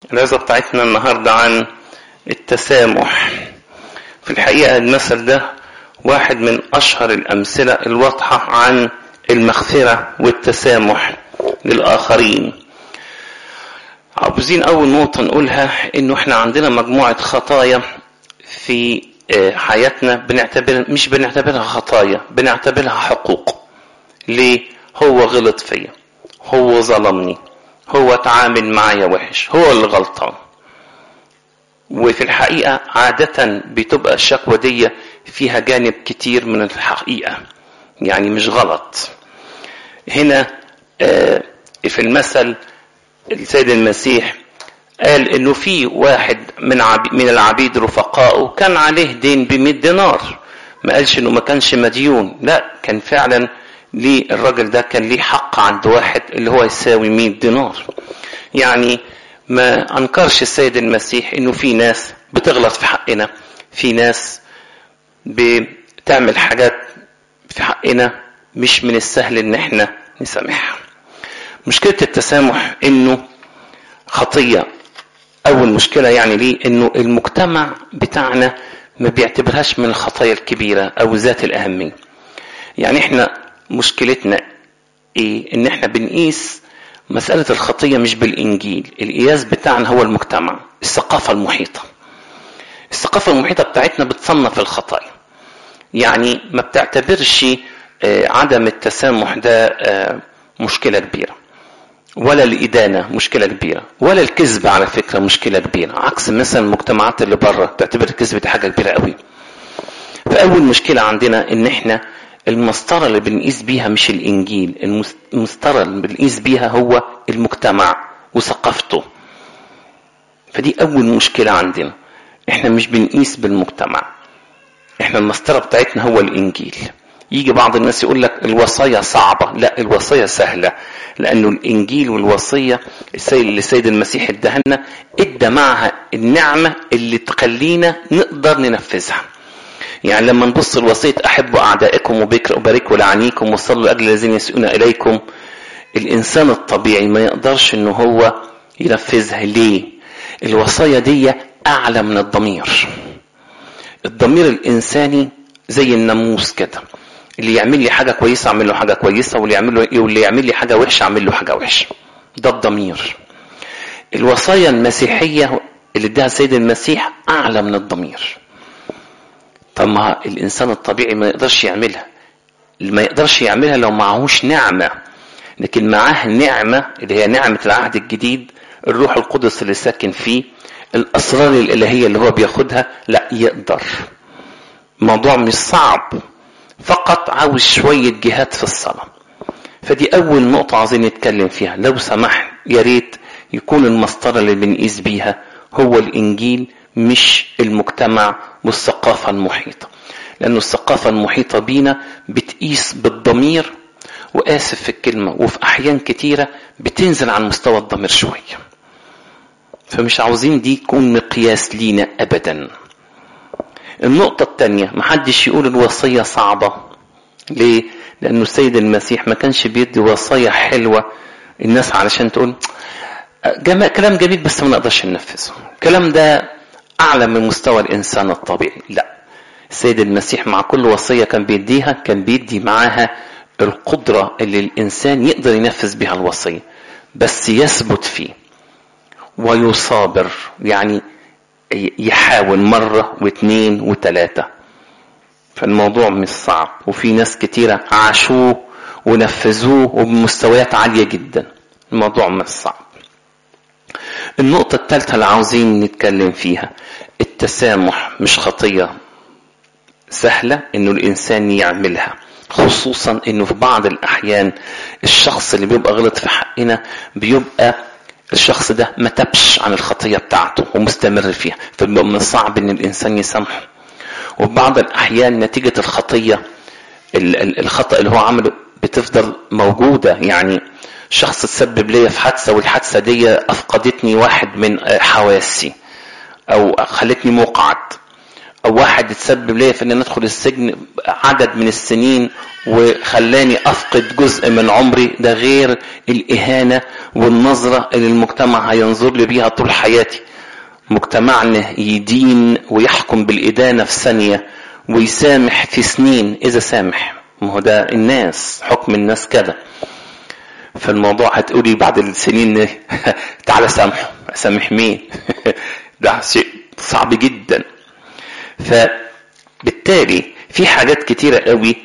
العظة بتاعتنا النهاردة عن التسامح في الحقيقة المثل ده واحد من أشهر الأمثلة الواضحة عن المغفرة والتسامح للآخرين عاوزين أول نقطة نقولها إنه إحنا عندنا مجموعة خطايا في حياتنا بنعتبر مش بنعتبرها خطايا بنعتبرها حقوق ليه هو غلط فيا هو ظلمني هو تعامل معايا وحش هو اللي غلطان وفي الحقيقة عادة بتبقى الشكوى دي فيها جانب كتير من الحقيقة يعني مش غلط هنا في المثل السيد المسيح قال انه في واحد من من العبيد رفقائه كان عليه دين ب 100 دينار ما قالش انه ما كانش مديون لا كان فعلا ليه الراجل ده كان ليه حق عند واحد اللي هو يساوي 100 دينار يعني ما انكرش السيد المسيح انه في ناس بتغلط في حقنا في ناس بتعمل حاجات في حقنا مش من السهل ان احنا نسامحها مشكلة التسامح انه خطية اول مشكلة يعني ليه انه المجتمع بتاعنا ما بيعتبرهاش من الخطايا الكبيرة او ذات الاهمية يعني احنا مشكلتنا ايه ان احنا بنقيس مسألة الخطية مش بالإنجيل القياس بتاعنا هو المجتمع الثقافة المحيطة الثقافة المحيطة بتاعتنا بتصنف الخطايا يعني ما بتعتبرش عدم التسامح ده مشكلة كبيرة ولا الإدانة مشكلة كبيرة ولا الكذب على فكرة مشكلة كبيرة عكس مثلا المجتمعات اللي بره تعتبر الكذب دي حاجة كبيرة قوي فأول مشكلة عندنا إن إحنا المسطرة اللي بنقيس بيها مش الإنجيل المسطرة اللي بنقيس بيها هو المجتمع وثقافته فدي أول مشكلة عندنا إحنا مش بنقيس بالمجتمع إحنا المسطرة بتاعتنا هو الإنجيل يجي بعض الناس يقول لك الوصايا صعبة لا الوصايا سهلة لأنه الإنجيل والوصية السيد اللي السيد المسيح ادهنا ادى معها النعمة اللي تخلينا نقدر ننفذها يعني لما نبص الوصية أحبوا أعدائكم وباركوا لعنيكم وصلوا لأجل الذين يسئون إليكم الإنسان الطبيعي ما يقدرش إن هو ينفذها ليه؟ الوصايا دي أعلى من الضمير الضمير الإنساني زي الناموس كده اللي يعمل لي حاجة كويسة أعمل له حاجة كويسة واللي يعمل له واللي يعمل لي حاجة وحشة أعمل له حاجة وحشة ده الضمير الوصايا المسيحية اللي اداها السيد المسيح أعلى من الضمير طب ما الانسان الطبيعي ما يقدرش يعملها ما يقدرش يعملها لو معهوش نعمة لكن معاه نعمة اللي هي نعمة العهد الجديد الروح القدس اللي ساكن فيه الأسرار الإلهية اللي هو بياخدها لا يقدر الموضوع مش صعب فقط عاوز شوية جهاد في الصلاة فدي أول نقطة عايزين نتكلم فيها لو سمحت يا ريت يكون المسطرة اللي بنقيس بيها هو الإنجيل مش المجتمع والثقافة المحيطة لأنه الثقافة المحيطة بينا بتقيس بالضمير وآسف في الكلمة وفي أحيان كتيرة بتنزل عن مستوى الضمير شوية فمش عاوزين دي يكون مقياس لينا أبدا النقطة الثانية محدش يقول الوصية صعبة ليه؟ لأنه السيد المسيح ما كانش بيدي وصايا حلوة الناس علشان تقول جمال كلام جميل بس ما نقدرش ننفذه الكلام ده أعلى من مستوى الإنسان الطبيعي لا السيد المسيح مع كل وصية كان بيديها كان بيدي معاها القدرة اللي الإنسان يقدر ينفذ بها الوصية بس يثبت فيه ويصابر يعني يحاول مرة واثنين وثلاثة فالموضوع مش صعب وفي ناس كتيرة عاشوه ونفذوه وبمستويات عالية جدا الموضوع مش صعب النقطة الثالثة اللي عاوزين نتكلم فيها التسامح مش خطية سهلة انه الانسان يعملها خصوصا انه في بعض الاحيان الشخص اللي بيبقى غلط في حقنا بيبقى الشخص ده ما تبش عن الخطية بتاعته ومستمر فيها فبيبقى من الصعب ان الانسان يسامحه وفي بعض الاحيان نتيجة الخطية الخطأ اللي هو عمله بتفضل موجودة يعني شخص تسبب ليا في حادثة والحادثة دي أفقدتني واحد من حواسي أو خلتني مقعد او واحد اتسبب ليا في ان ادخل السجن عدد من السنين وخلاني افقد جزء من عمري ده غير الاهانه والنظره اللي المجتمع هينظر لي بيها طول حياتي مجتمعنا يدين ويحكم بالادانه في ثانيه ويسامح في سنين اذا سامح ما هو ده الناس حكم الناس كده فالموضوع هتقولي بعد السنين تعالى سامحه سامح مين ده شيء صعب جدا فبالتالي في حاجات كتيرة قوي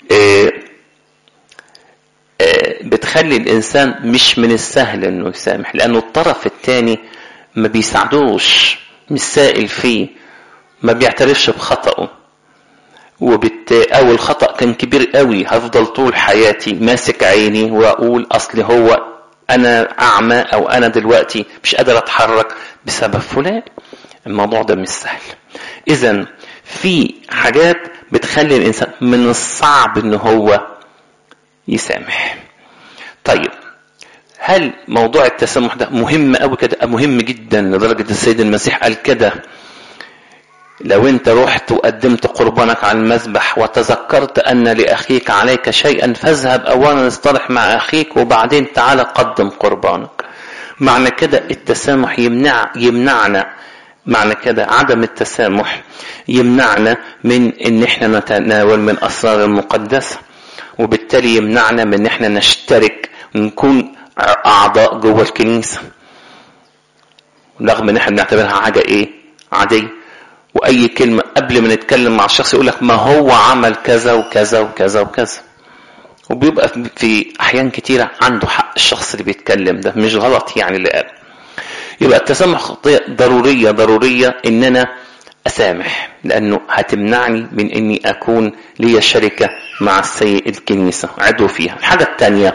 بتخلي الإنسان مش من السهل إنه يسامح لأنه الطرف الثاني ما بيساعدوش مش سائل فيه ما بيعترفش بخطأه وبت... او الخطا كان كبير قوي هفضل طول حياتي ماسك عيني واقول اصل هو انا اعمى او انا دلوقتي مش قادر اتحرك بسبب فلان الموضوع ده مش سهل اذا في حاجات بتخلي الانسان من الصعب ان هو يسامح طيب هل موضوع التسامح ده مهم قوي كده مهم جدا لدرجه السيد المسيح قال كده لو انت رحت وقدمت قربانك على المذبح وتذكرت ان لاخيك عليك شيئا فاذهب اولا اصطلح مع اخيك وبعدين تعالى قدم قربانك معنى كده التسامح يمنع يمنعنا معنى كده عدم التسامح يمنعنا من ان احنا نتناول من اسرار المقدسه وبالتالي يمنعنا من ان احنا نشترك ونكون اعضاء جوه الكنيسه رغم ان احنا بنعتبرها حاجه ايه عاديه واي كلمه قبل ما نتكلم مع الشخص يقول لك ما هو عمل كذا وكذا وكذا وكذا وبيبقى في احيان كتيره عنده حق الشخص اللي بيتكلم ده مش غلط يعني اللي قال يبقى التسامح خطيه ضروريه ضروريه ان انا اسامح لانه هتمنعني من اني اكون لي شركه مع السيد الكنيسه عضو فيها الحاجه الثانيه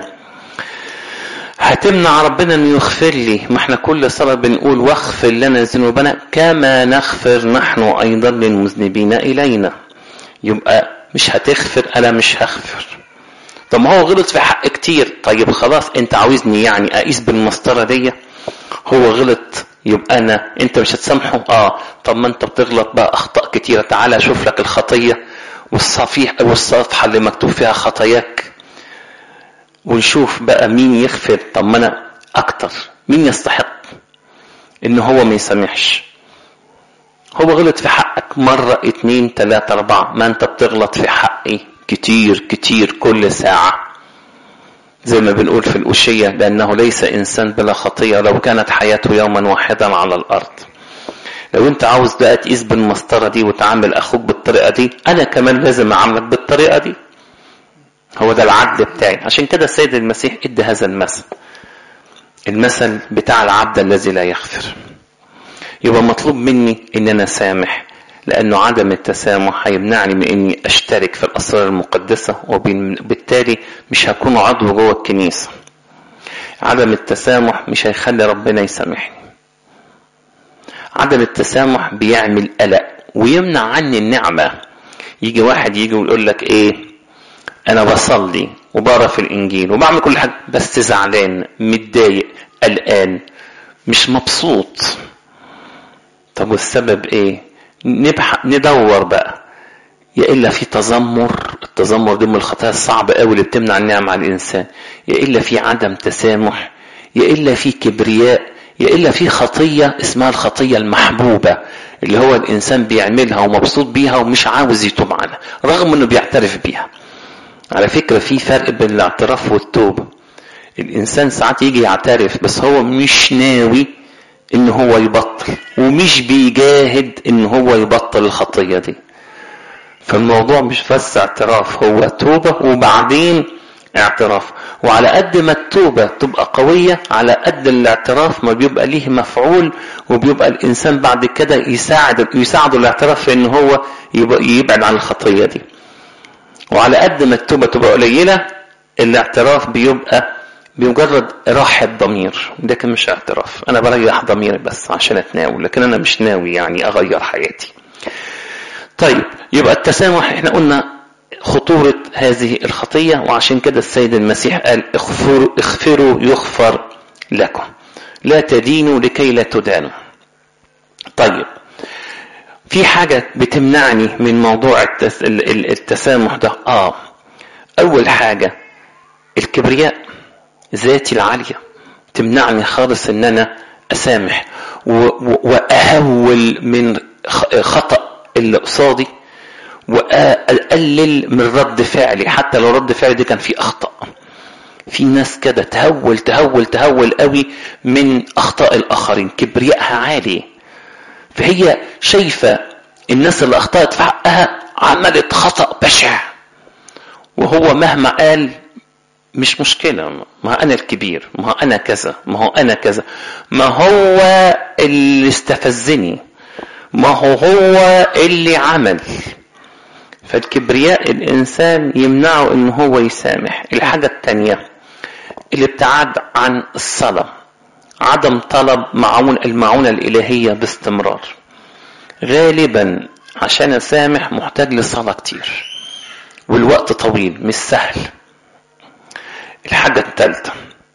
هتمنع ربنا انه يغفر لي ما احنا كل صلاة بنقول واغفر لنا ذنوبنا كما نغفر نحن ايضا للمذنبين الينا يبقى مش هتغفر انا مش هغفر طب ما هو غلط في حق كتير طيب خلاص انت عاوزني يعني اقيس بالمسطرة دي هو غلط يبقى انا انت مش هتسامحه اه طب ما انت بتغلط بقى اخطاء كتيرة تعالى اشوف لك الخطية والصفيح والصفحة اللي مكتوب فيها خطاياك ونشوف بقى مين يغفر طب ما انا اكتر مين يستحق ان هو ما يسامحش هو غلط في حقك مرة اتنين تلاتة اربعة ما انت بتغلط في حقي كتير كتير كل ساعة زي ما بنقول في الأشية لأنه ليس إنسان بلا خطية لو كانت حياته يوما واحدا على الأرض لو انت عاوز بقى تقيس بالمسطرة دي وتعامل أخوك بالطريقة دي أنا كمان لازم أعاملك بالطريقة دي هو ده العدل بتاعي عشان كده السيد المسيح ادى هذا المثل المثل بتاع العبد الذي لا يغفر يبقى مطلوب مني ان انا سامح لانه عدم التسامح هيمنعني من اني اشترك في الاسرار المقدسه وبالتالي مش هكون عضو جوه الكنيسه عدم التسامح مش هيخلي ربنا يسامحني عدم التسامح بيعمل قلق ويمنع عني النعمه يجي واحد يجي ويقول لك ايه انا بصلي وبقرا في الانجيل وبعمل كل حاجه بس زعلان متضايق قلقان مش مبسوط طب والسبب ايه نبحث ندور بقى يا الا في تذمر التذمر دي من الخطايا الصعبه قوي اللي بتمنع النعمه على الانسان يا الا في عدم تسامح يا الا في كبرياء يا الا في خطيه اسمها الخطيه المحبوبه اللي هو الانسان بيعملها ومبسوط بيها ومش عاوز يتوب عنها رغم انه بيعترف بيها على فكرة في فرق بين الاعتراف والتوبة الإنسان ساعات يجي يعترف بس هو مش ناوي إن هو يبطل ومش بيجاهد إن هو يبطل الخطية دي فالموضوع مش بس اعتراف هو توبة وبعدين اعتراف وعلى قد ما التوبة تبقى قوية على قد الاعتراف ما بيبقى ليه مفعول وبيبقى الإنسان بعد كده يساعد يساعده الاعتراف في إن هو يبعد عن الخطية دي وعلى قد ما التوبة تبقى قليلة الاعتراف بيبقى بمجرد راحة ضمير لكن مش اعتراف أنا بريح ضميري بس عشان أتناول لكن أنا مش ناوي يعني أغير حياتي طيب يبقى التسامح احنا قلنا خطورة هذه الخطية وعشان كده السيد المسيح قال اغفروا, اغفروا يغفر لكم لا تدينوا لكي لا تدانوا طيب في حاجة بتمنعني من موضوع التسامح ده اه اول حاجة الكبرياء ذاتي العالية تمنعني خالص ان انا اسامح واهول من خطأ اللي قصادي واقلل من رد فعلي حتى لو رد فعلي دي كان فيه اخطاء في ناس كده تهول تهول تهول قوي من اخطاء الاخرين كبريائها عالي فهي شايفه الناس اللي اخطات في حقها عملت خطا بشع وهو مهما قال مش مشكلة ما أنا الكبير ما هو أنا كذا ما هو أنا كذا ما هو اللي استفزني ما هو هو اللي عمل فالكبرياء الإنسان يمنعه إن هو يسامح الحاجة التانية الابتعاد عن الصلاة عدم طلب معون المعونة الإلهية باستمرار غالبا عشان أسامح محتاج لصلاة كتير والوقت طويل مش سهل الحاجة الثالثة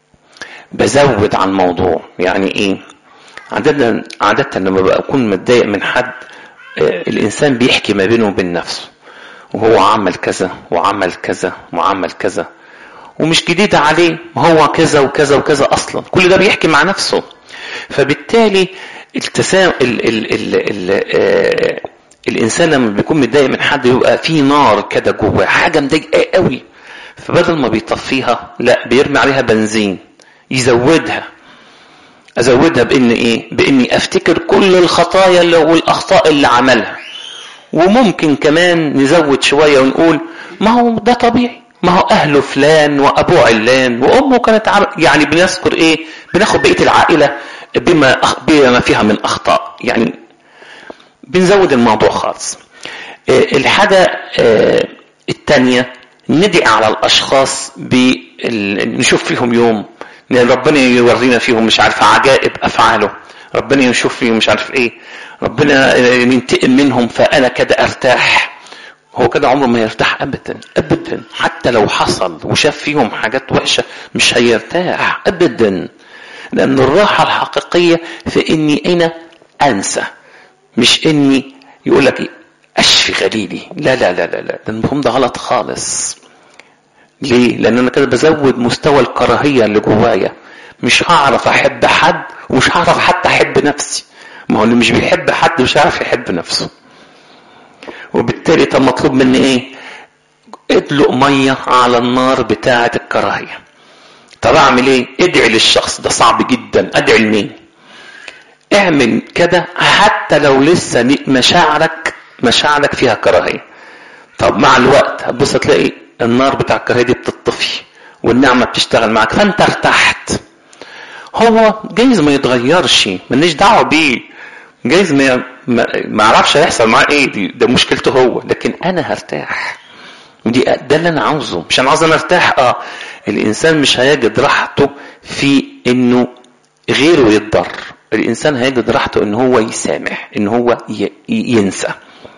بزود عن الموضوع يعني ايه عادة عادة لما بكون متضايق من حد الانسان بيحكي ما بينه وبين نفسه وهو عمل كذا وعمل كذا وعمل كذا ومش جديدة عليه ما هو كذا وكذا وكذا اصلا كل ده بيحكي مع نفسه فبالتالي التسام ال ال ال ال آه الانسان لما بيكون متضايق من حد يبقى في نار كده جواه حاجه مضايقاه قوي فبدل ما بيطفيها لا بيرمي عليها بنزين يزودها ازودها بان ايه باني افتكر كل الخطايا اللي والاخطاء اللي عملها وممكن كمان نزود شويه ونقول ما هو ده طبيعي ما هو اهله فلان وابوه علان وامه كانت عم... يعني بنذكر ايه بناخد بقيه العائله بما بما فيها من اخطاء يعني بنزود الموضوع خالص الحاجه الثانيه ندعي على الاشخاص بال... نشوف فيهم يوم ربنا يورينا فيهم مش عارف عجائب افعاله ربنا يشوف فيهم مش عارف ايه ربنا ينتقم منهم فانا كده ارتاح هو كده عمره ما يرتاح ابدا ابدا حتى لو حصل وشاف فيهم حاجات وحشه مش هيرتاح ابدا لان الراحه الحقيقيه في اني انا انسى مش اني يقول لك إيه اشفي غليلي لا لا لا لا لا ده المفهوم ده غلط خالص ليه لان انا كده بزود مستوى الكراهيه اللي جوايا مش هعرف احب حد ومش هعرف حتى احب نفسي ما هو اللي مش بيحب حد مش هيعرف يحب نفسه وبالتالي طب مطلوب مني ايه ادلق ميه على النار بتاعه الكراهيه طب اعمل ايه ادعي للشخص ده صعب جدا ادعي لمين اعمل كده حتى لو لسه مشاعرك مشاعرك فيها كراهيه طب مع الوقت هتبص تلاقي النار بتاع الكراهيه دي بتطفي والنعمه بتشتغل معاك فانت ارتحت هو جايز ما يتغيرش مالناش دعوه بيه جايز ما ما اعرفش هيحصل معاه ايه دي ده مشكلته هو لكن انا هرتاح ودي ده اللي انا عاوزه مش انا عاوز انا ارتاح اه الانسان مش هيجد راحته في انه غيره يتضر الانسان هيجد راحته ان هو يسامح ان هو ينسى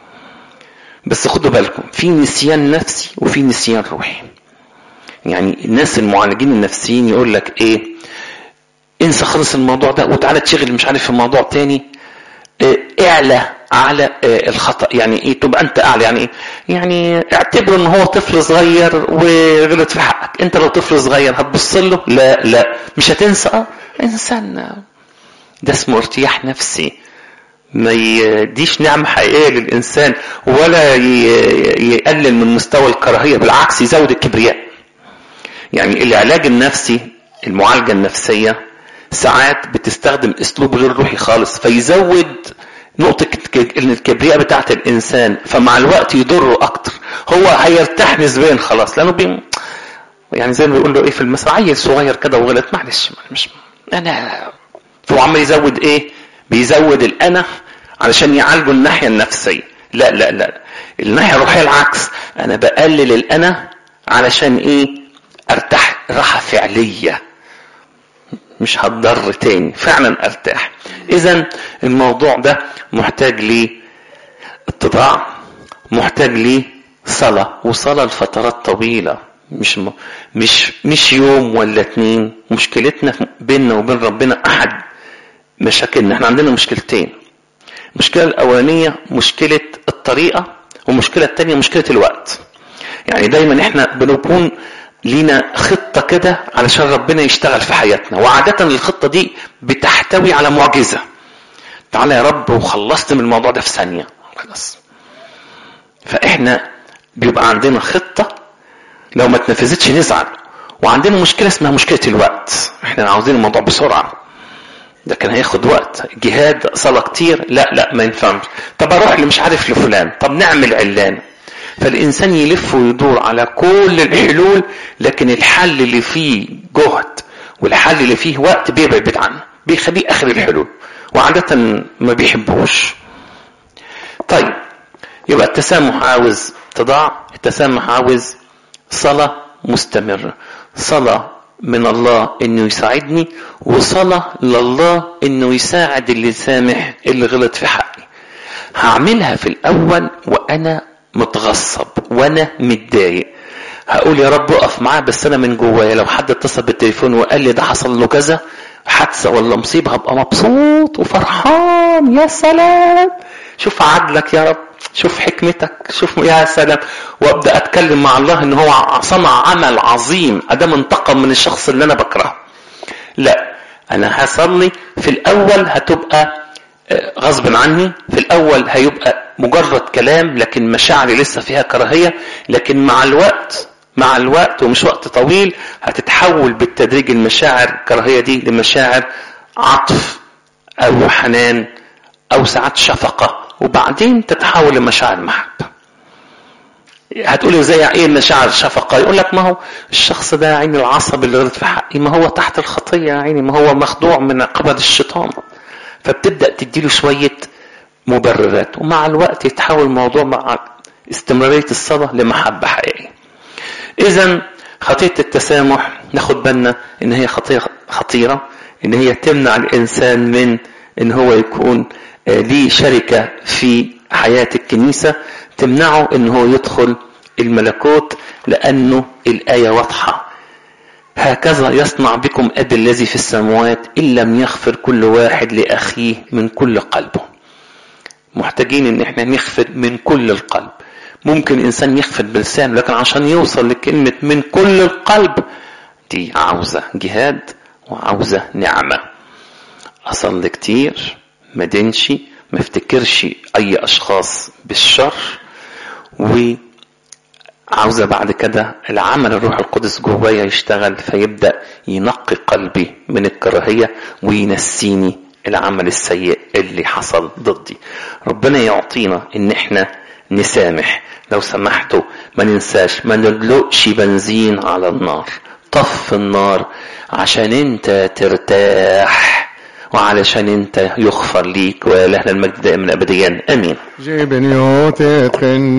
بس خدوا بالكم في نسيان نفسي وفي نسيان روحي يعني الناس المعالجين النفسيين يقول لك ايه انسى خلص الموضوع ده وتعالى تشغل مش عارف في موضوع تاني اعلى على الخطا يعني ايه تبقى انت اعلى يعني ايه يعني اعتبره ان هو طفل صغير وغلط في حقك انت لو طفل صغير هتبص له لا لا مش هتنسى اه انسان ده اسمه ارتياح نفسي ما يديش نعمة حقيقية للإنسان ولا يقلل من مستوى الكراهية بالعكس يزود الكبرياء يعني العلاج النفسي المعالجة النفسية ساعات بتستخدم اسلوب غير روحي خالص فيزود نقطة الكبرياء بتاعت الإنسان فمع الوقت يضره أكتر هو هيرتاح نسبيا خلاص لأنه بي يعني زي ما بيقول له إيه في المثل عيل صغير كده وغلط معلش مش أنا هو عمال يزود إيه؟ بيزود الأنا علشان يعالجوا الناحية النفسية لا لا لا الناحية الروحية العكس أنا بقلل الأنا علشان إيه؟ أرتاح راحة فعلية مش هتضر تاني فعلا ارتاح اذا الموضوع ده محتاج لي اتضاع محتاج لي صلاة وصلاة لفترات طويلة مش م... مش مش يوم ولا اتنين مشكلتنا بيننا وبين ربنا احد مشاكلنا احنا عندنا مشكلتين المشكلة الأولانية مشكلة الطريقة والمشكلة الثانية مشكلة الوقت يعني دايما احنا بنكون لينا خطة كده علشان ربنا يشتغل في حياتنا وعادة الخطة دي بتحتوي على معجزة تعالى يا رب وخلصت من الموضوع ده في ثانية خلاص فاحنا بيبقى عندنا خطة لو ما اتنفذتش نزعل وعندنا مشكلة اسمها مشكلة الوقت احنا عاوزين الموضوع بسرعة ده كان هياخد وقت جهاد صلاة كتير لا لا ما ينفعش طب اروح اللي مش عارف لفلان طب نعمل علان فالانسان يلف ويدور على كل الحلول لكن الحل اللي فيه جهد والحل اللي فيه وقت بيبعد عنه بيخليه اخر الحلول وعادة ما بيحبوش طيب يبقى التسامح عاوز تضاع التسامح عاوز صلاة مستمرة صلاة من الله انه يساعدني وصلاة لله انه يساعد اللي سامح اللي غلط في حقي هعملها في الاول وانا متغصب وانا متضايق هقول يا رب اقف معاه بس انا من جوايا لو حد اتصل بالتليفون وقال لي ده حصل له كذا حادثه ولا مصيبه هبقى مبسوط وفرحان يا سلام شوف عدلك يا رب شوف حكمتك شوف يا سلام وابدا اتكلم مع الله ان هو صنع عمل عظيم ادام انتقم من الشخص اللي انا بكرهه لا انا هصلي في الاول هتبقى غصب عني في الاول هيبقى مجرد كلام لكن مشاعري لسه فيها كراهيه لكن مع الوقت مع الوقت ومش وقت طويل هتتحول بالتدريج المشاعر الكراهيه دي لمشاعر عطف او حنان او ساعات شفقه وبعدين تتحول لمشاعر محبه هتقولي ازاي ايه مشاعر شفقه يقول لك ما هو الشخص ده عين العصب اللي غلط في حقي ما هو تحت الخطيه يا عيني ما هو مخدوع من قبض الشيطان فبتبدا تديله شويه مبررات ومع الوقت يتحول الموضوع مع استمراريه الصلاه لمحبه حقيقيه اذا خطيه التسامح ناخد بالنا ان هي خطيه خطيره ان هي تمنع الانسان من ان هو يكون ليه شركه في حياه الكنيسه تمنعه ان هو يدخل الملكوت لانه الايه واضحه هكذا يصنع بكم ابي الذي في السماوات ان لم يغفر كل واحد لاخيه من كل قلبه محتاجين ان احنا نغفر من كل القلب ممكن انسان يغفر بلسانه لكن عشان يوصل لكلمه من كل القلب دي عاوزه جهاد وعاوزه نعمه اصلي كتير ما دينش ما افتكرش اي اشخاص بالشر و عاوزة بعد كده العمل الروح القدس جوايا يشتغل فيبدأ ينقي قلبي من الكراهية وينسيني العمل السيء اللي حصل ضدي ربنا يعطينا ان احنا نسامح لو سمحتوا ما ننساش ما ندلقش بنزين على النار طف النار عشان انت ترتاح وعلشان انت يغفر ليك ولهنا المجد دائما ابديا امين جبن يوتت